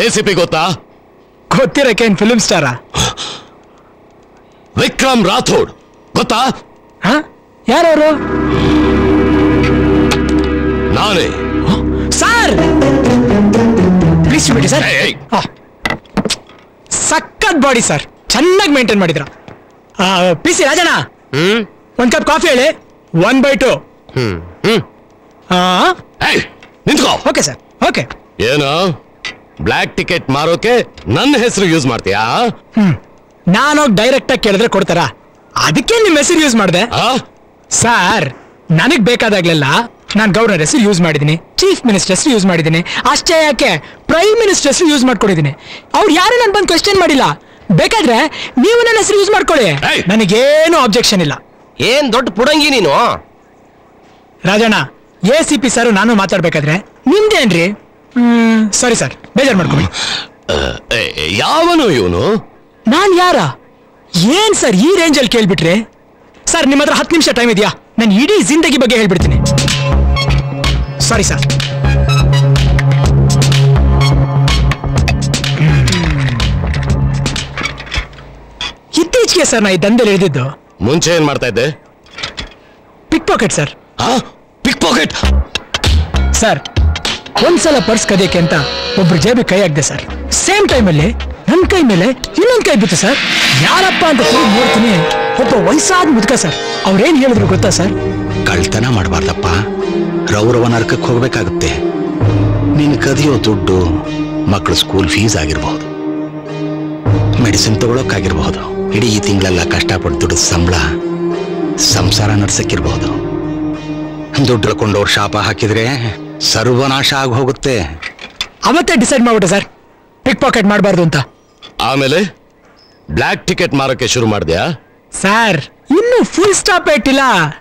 A C P ಗೊತ್ತಾ ಗೊತ್ತಿರಕ್ಕೇನ್ film ಸ್ಟಾರಾ ವಿಕ್ರಮ್ ರಾಥೋಡ್ ಗೊತ್ತಾ ಹಾ ಯಾರವರು ನಾನೇ ಸರ್ ಪ್ಲೀಸ್ ಬಿಡಿ ಸರ್ ಏಯ್, ಏಯ್. ಸಖತ್ ಬಾಡಿ ಸರ್ ಚೆನ್ನಾಗಿ ಮೇಂಟೈನ್ ಮಾಡಿದ್ರ ಪಿ ಸಿ ರಾಜಣ್ಣ ಹ್ಮ್ ಒಂದ್ ಕಪ್ ಕಾಫಿ ಹೇಳಿ ಒನ್ ಬೈ ಟು ಹ್ಮ್ ಹ್ಮ್ ಹಾ ಏಯ್, ನಿಂತ್ಕೋ ಓಕೆ ಸರ್ ಓಕೆ ಏನು ಬ್ಲ್ಯಾಕ್ ಟಿಕೆಟ್ ಮಾರೋಕೆ ನನ್ನ ಹೆಸರು ಯೂಸ್ ಮಾಡ್ತೀಯಾ ನಾನೋಗಿ ಡೈರೆಕ್ಟ್ ಆಗಿ ಕೇಳಿದ್ರೆ ಕೊಡ್ತಾರ ಅದಕ್ಕೆ ನಿಮ್ಮ ಹೆಸರು ಯೂಸ್ ಮಾಡಿದೆ ಆ? ಸರ್ ನನಗ್ ಬೇಕಾದಾಗ್ಲೆಲ್ಲ ನಾನು ಗವರ್ನರ್ ಹೆಸರು ಯೂಸ್ ಮಾಡಿದ್ದೀನಿ ಚೀಫ್ ಮಿನಿಸ್ಟರ್ ಹೆಸರು ಯೂಸ್ ಮಾಡಿದ್ದೀನಿ ಅಷ್ಟೇ ಯಾಕೆ ಪ್ರೈಮ್ ಮಿನಿಸ್ಟರ್ ಹೆಸರು ಯೂಸ್ ಮಾಡ್ಕೊಂಡಿದ್ದೀನಿ ಅವ್ರು ಯಾರು ನನ್ ಬಂದು ಕ್ವಶನ್ ಮಾಡಿಲ್ಲ ಬೇಕಾದ್ರೆ ನೀವು ನನ್ನ ಹೆಸರು ಯೂಸ್ ಮಾಡ್ಕೊಳ್ಳಿ ಏಯ್! ನನಗೇನು ಅಬ್ಜೆಕ್ಷನ್ ಇಲ್ಲ ಏನ್ ದೊಡ್ಡ ಪುಡಂಗಿ ನೀನು Rajanna A C P sir ನಾನು ಮಾತಾಡ್ಬೇಕಾದ್ರೆ ನಿಮ್ದೇನ್ರಿ ಸಾರಿ ಸರ್ ಬೇಜಾರು ಮಾಡ್ಕೊಬೇಡಿ ಏ, ಯಾವನು ಇವನು ನಾನ್ ಯಾರ ಏನ್ ಸರ್ ಈ ರೇಂಜಲ್ಲಿ ಕೇಳ್ಬಿಟ್ರೆ ಸರ್ ನಿಮ್ಮ ಹತ್ರ ಹತ್ತು ನಿಮಿಷ ಟೈಮ್ ಇದೆಯಾ ನಾನು ಇಡೀ ಜಿಂದಗಿ ಬಗ್ಗೆ ಹೇಳ್ಬಿಡ್ತೀನಿ ಸಾರಿ ಸರ್ ಇತ್ತೀಚೆಗೆ ಸರ್ ನಾ ಈ ದಂಧೆಲಿ ಇಳಿದಿದ್ದು ಮುಂಚೆ ಏನ್ ಮಾಡ್ತಾ ಇದ್ದೆ pickpocket sir pickpocket sir ಒಂದ್ಸಲ ಪರ್ಸ್ ಕದಿಯಕ್ಕೆ ಅಂತ ಒಬ್ರು ಜೇಬಿಗೆ ಕೈ ಹಾಕ್ದೆ ಸರ್ ಸೇಮ್ ಟೈಮಲ್ಲಿ ನನ್ನ ಕೈ ಮೇಲೆ ಇನ್ನೊಂದು ಕೈ ಬಿತ್ತು ಸರ್ ಯಾರಪ್ಪ ಅಂತ ತಿರುಗಿ ನೋಡ್ತೀನಿ ಒಬ್ಬ ವಯಸ್ಸಾದ ಮುದುಕ ಸರ್ ಅವ್ರೇನ್ ಹೇಳಿದ್ರು ಗೊತ್ತಾ ಸರ್ ಕಳ್ತನ ಮಾಡಬಾರ್ದಪ್ಪ ರೌರವ ನರಕಕ್ಕೆ ಹೋಗ್ಬೇಕಾಗುತ್ತೆ ನೀನು ಕದಿಯೋ ದುಡ್ಡು ಮಕ್ಕಳ ಸ್ಕೂಲ್ ಫೀಸ್ ಆಗಿರಬಹುದು ಮೆಡಿಸಿನ್ ತಗೊಳಕ್ಕಾಗಿರ್ಬಹುದು ಇಡೀ ಈ ತಿಂಗಳೆಲ್ಲ ಕಷ್ಟಪಟ್ಟು ದುಡ್ಡು ಸಂಬಳ ಸಂಸಾರ ನಡ್ಸಕ್ಕಿರ್ಬಹುದು ದುಡ್ಡು ಕೊಂಡವ್ರು ಶಾಪ ಹಾಕಿದ್ರೆ ಸರ್ವನಾಶ ಆಗಿ ಹೋಗುತ್ತೆ ಅವತ್ತೇ ಡಿಸೈಡ್ ಮಾಡ್ಬಿಟ್ಟೆ ಸರ್ ಪಿಕ್ ಪಾಕೆಟ್ ಮಾಡಬಾರ್ದು ಅಂತ ಆಮೇಲೆ ಬ್ಲ್ಯಾಕ್ ಟಿಕೆಟ್ ಮಾರೋಕೆ ಶುರು ಮಾಡಿದ್ಯಾ ಸರ್ ಇನ್ನು ಫುಲ್ ಸ್ಟಾಪ್ ಇಟ್ಟಿಲ್ಲ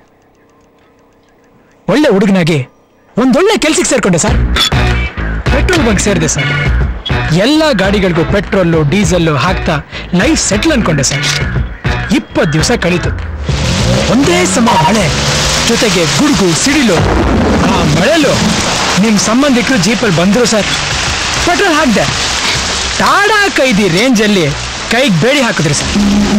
ಒಳ್ಳೆ ಹುಡುಗನಾಗಿ ಒಂದೊಳ್ಳೆ ಕೆಲ್ಸಕ್ಕೆ ಸೇರ್ಕೊಂಡೆ ಸರ್ ಪೆಟ್ರೋಲ್ ಬಂಕ್ ಸೇರಿದೆ ಸರ್ ಎಲ್ಲ ಗಾಡಿಗಳಿಗೂ ಪೆಟ್ರೋಲು ಡೀಸೆಲ್ಲು ಹಾಕ್ತಾ ಲೈಫ್ ಸೆಟ್ಲ್ ಅನ್ಕೊಂಡೆ ಸರ್ ಇಪ್ಪತ್ತು ದಿವಸ ಕಳೀತು ಒಂದೇ ಸಮ ಮಳೆ ಜೊತೆಗೆ ಗುಡುಗು ಸಿಡಿಲು ಆ ಮಳೆಲು ನಿಮ್ ಸಂಬಂಧಿಕರು ಜೀಪಲ್ಲಿ ಬಂದ್ರು ಸರ್ ಪೆಟ್ರೋಲ್ ಹಾಕ್ದೆ ಟಾಡಾ ಕೈದಿ ರೇಂಜಲ್ಲಿ ಕೈಗೆ ಬೇಡಿ ಹಾಕಿದ್ರಿ ಸರ್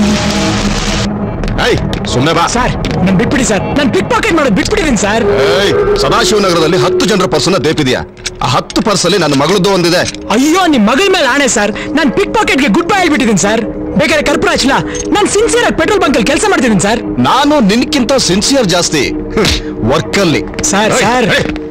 ಏಯ್ ಸುಮ್ಮನೆ ಬಾ ಸರ್ ನನ್ ಬಿಟ್ಬಿಡಿ ಸರ್ ನಾನು ಪಿಕ್ ಪಾಕೆಟ್ ಮಾಡೋದು ಬಿಟ್ಬಿಟ್ಟಿದ್ದೀನಿ ಸರ್ ಏಯ್ ಸದಾಶಿವನಗರದಲ್ಲಿ ಹತ್ತು ಜನರ ಪರ್ಸನ್ನ ದೇಪಿದ್ಯಾ ಆ ಹತ್ತು ಪರ್ಸಲ್ಲಿ ನನ್ನ ಮಗಳದ್ದು ಒಂದಿದೆ ಅಯ್ಯೋ ನಿಮ್ ಮಗಳ ಮೇಲೆ ಆಣೆ ಸರ್ ನಾನು ಪಿಕ್ ಪಾಕೆಟ್ಗೆ ಗುಡ್ ಬೈ ಹೇಳ್ಬಿಟ್ಟಿದ್ದೀನಿ ಸರ್ ಬೇಕಾದ್ರೆ ಕರ್ಪೂರ ಹಚ್ಚಲ ನಾನು ಸಿನ್ಸಿಯರ್ ಆಗಿ ಪೆಟ್ರೋಲ್ ಬಂಕಲ್ಲಿ ಕೆಲಸ ಮಾಡ್ತಿದ್ದೀನಿ ಸರ್ ನಾನು ನಿನ್ಕಿಂತ ಸಿನ್ಸಿಯರ್ ಜಾಸ್ತಿ ವರ್ಕಲ್ಲಿ ಸರ್ ಸರ್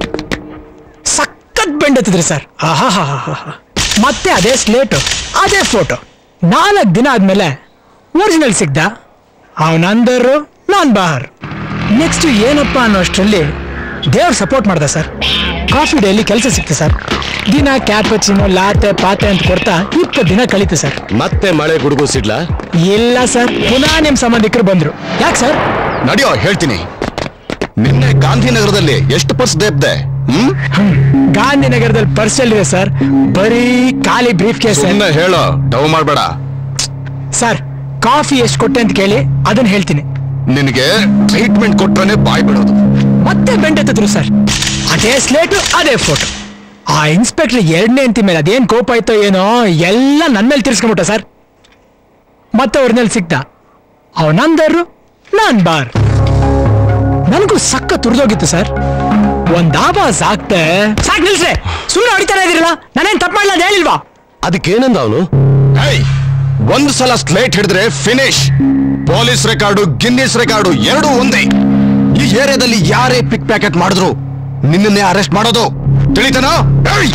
ಸಖತ್ ಬೆಂಡತ್ತಿದ್ರಿ ಸರ್ ಆಹಾಹಾಹಾಹಾ. ಮತ್ತೆ ಅದೇ ಸ್ಲೇಟು ಅದೇ ಫೋಟೋ ನಾಲ್ಕು ದಿನ ಆದ್ಮೇಲೆ ಒರಿಜಿನಲ್ ಸಿಗ್ದ ಅವನಂದರು ನಾನ್ ಬಾಹರ್ ನೆಕ್ಸ್ಟ್ ಏನಪ್ಪ ಅನ್ನೋ ಅಷ್ಟರಲ್ಲಿ ದೇವ್ರು ಸಪೋರ್ಟ್ ಮಾಡ್ದ ಸರ್ ಕಾಫಿ ಡೇಲಿ ಕೆಲಸ ಸಿಕ್ತು ಸರ್ ದಿನ ಕ್ಯಾಪಚಿನೋ ಲಾತೆ ಪಾತೆ ಅಂತ ಕೊಡ್ತಾ ಇಪ್ಪತ್ತು ದಿನ ಕಳೀತು ಸರ್ ಮತ್ತೆ ಮಳೆ ಗುಡುಗು ಸಿಡ್ಲಾ ಇಲ್ಲ ಸರ್ ಪುನಃ ನಿಮ್ ಸಂಬಂಧಿಕರು ಬಂದ್ರು ಯಾಕೆ ಸರ್ ನಡಿಯೋ ಹೇಳ್ತೀನಿ ನಿನ್ನೆ ಗಾಂಧಿನಗರದಲ್ಲಿ ಎಷ್ಟು ಪರ್ಸ್ ದೇಪ್ದೆ ಹ್ಮ್ ಗಾಂಧಿನಗರದಲ್ಲಿ ಪರ್ಸ್ ಎಲ್ಲಿದೆ ಸರ್ ಬರೀ ಖಾಲಿ ಬ್ರೀಫ್ ಕೇಸ್ ಸುಮ್ಮನೆ ಹೇಳೋ ಡವ್ ಮಾಡ್ಬೇಡ ಸರ್ ಕಾಫಿ ಎಷ್ಟು ಕೊಟ್ಟೆ ಅಂತ ಕೇಳಿ ಅದನ್ನ ಹೇಳ್ತೀನಿ ನಿನಗೆ ಟ್ರೀಟ್ಮೆಂಟ್ ಕೊಟ್ರನೆ ಬಾಯ್ ಬಿಡೋದು ಮತ್ತೆ ಬೆಂಡೆತ್ತಿದ್ರು ಸರ್ ಅದೇ ಸ್ಲೇಟು ಅದೇ ಫೋಟೋ ಆ ಇನ್ಸ್ಪೆಕ್ಟರ್ ಎರಡನೇ ಅಂತಿ ಮೇಲೆ ಅದೇನ್ ಕೋಪ ಆಯ್ತೋ ಏನೋ ಎಲ್ಲ ನನ್ನ ಮೇಲೆ ತಿರ್ಸ್ಕೊಂಬಿಟ್ಟ ಸರ್ ಮತ್ತೆ ಅವ್ರನ್ನೆಲ್ಲಿ ಸಿಕ್ತ ಅವನಂದರು ನಾನ್ ಬಾರ್ ನನಗೂ ಸಕ್ಕ ತುರಿದೋಗಿತ್ತು ಸರ್ ಒಂದ್ ಆವಾಜ್ ಆಗ್ತೆ ಸಾಕ್ ನಿಲ್ಸ್ರೆ ಸುಮ್ಮನೆ ಹೊಡಿತಾನೆ ಇದೀರಲ್ಲ ನಾನೇನ್ ತಪ್ಪು ಮಾಡಲ್ಲ ಅಂತ ಹೇಳಿಲ್ವಾ ಅದಕ್ಕೇನಂದ ಅವನು ಏಯ್ ಒಂದು ಸಲ ಸ್ಲೇಟ್ ಹಿಡಿದ್ರೆ finish police record Guinness record ಎರಡೂ ಒಂದೇ ಈ ಏರಿಯಾದಲ್ಲಿ ಯಾರೇ ಪಿಕ್ ಪ್ಯಾಕೆಟ್ ಮಾಡಿದ್ರು ನಿನ್ನನ್ನೇ ಅರೆಸ್ಟ್ ಮಾಡೋದು ತಿಳಿತನೋ ಏಯ್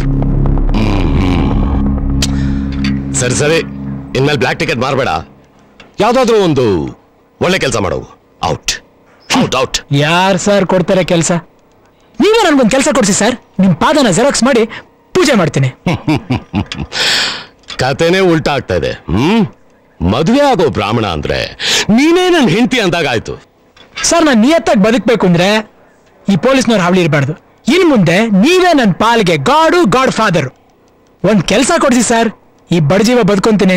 ಸರಿ ಸರಿ ಇನ್ಮೇಲೆ ಬ್ಲ್ಯಾಕ್ ಟಿಕೆಟ್ ಮಾರಬೇಡ ಯಾವ್ದಾದ್ರೂ ಒಂದು ಒಳ್ಳೆ ಕೆಲಸ ಮಾಡವು ಔಟ್ ಔಟ್ ಔಟ್ ಯಾರ್ ಸರ್ ಕೊಡ್ತಾರೆ ಕೆಲಸ ನೀವೇ ನನ್ಗೊಂದು ಕೆಲಸ ಕೊಡ್ಸಿ ಸರ್ ನಿಮ್ ಪಾದನ ಜೆರಾಕ್ಸ್ ಮಾಡಿ ಪೂಜೆ ಮಾಡ್ತೀನಿ ಕತೆನೇ ಉಲ್ಟಾ ಆಗ್ತಾ ಇದೆ ಹ್ಮ್ ಮದುವೆ ಆಗೋ ಬ್ರಾಹ್ಮಣ ಅಂದ್ರೆ ನೀನೇ ನನ್ನ ಹೆಂಡತಿ ಅಂದಾಗ ಆಯ್ತು ಸರ್ ನಾನು ನಿಯತ್ತಾಗಿ ಬದುಕಬೇಕು ಅಂದ್ರೆ ಈ ಪೊಲೀಸ್ನವ್ರ ಹಾವಳಿ ಇರಬಾರ್ದು ಇನ್ ಮುಂದೆ ನೀವೇ ನನ್ನ ಪಾಲ್ಗೆ ಗಾಡು ಗಾಡ್ ಫಾದರ್ ಒಂದ್ ಕೆಲಸ ಕೊಡ್ಸಿ ಸರ್ ಈ ಬಡಜೀವ ಬದುಕೊಂತೀನಿ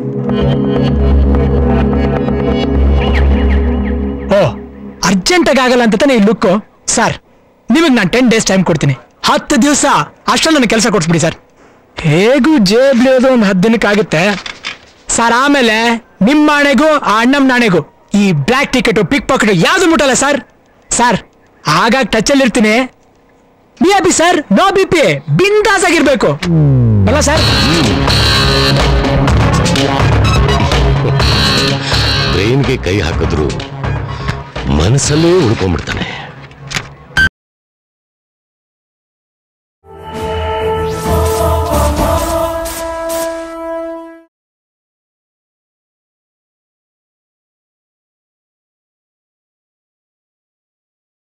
ಓ ಅರ್ಜೆಂಟಾಗಿ ಆಗಲ್ಲ ಅಂತ ತಾನೇ ಈ ಲುಕ್ಕು ಸರ್ ನಿಮಗೆ ನಾನು ಟೆನ್ ಡೇಸ್ ಟೈಮ್ ಕೊಡ್ತೀನಿ ಹತ್ತು ದಿವಸ ಅಷ್ಟರಲ್ಲಿ ನನಗೆ ಕೆಲಸ ಕೊಡಿಸ್ಬಿಡಿ ಸರ್ ಹೇಗೂ ಜೇಬ್ಲಿಯೋದು ಒಂದು ಹತ್ತು ದಿನಕ್ಕಾಗುತ್ತೆ ಸರ್ ಆಮೇಲೆ ನಿಮ್ಮ ನಾಣೆಗೂ ಆ ಅಣ್ಣಮ್ ನಾಣೆಗೂ ಈ ಬ್ಲ್ಯಾಕ್ ಟಿಕೆಟ್ ಪಿಕ್ ಪಾಕೆಟ್ ಯಾವ್ದು ಮುಟ್ಟಲ್ಲ ಸರ್ ಸರ್ ಆಗಾಗ ಟಚಲ್ಲಿ ಇರ್ತೀನಿ B B sir no B P ಬಿಂದಾಸ್ ಆಗಿರ್ಬೇಕು ಅಲ್ಲ ಸರ್ ಬ್ರೈನ್ಗೆ ಕೈ ಹಾಕಿದ್ರು ಮನಸ್ಸಲ್ಲೇ ಉಳ್ಕೊಂಡ್ಬಿಡ್ತಾನೆ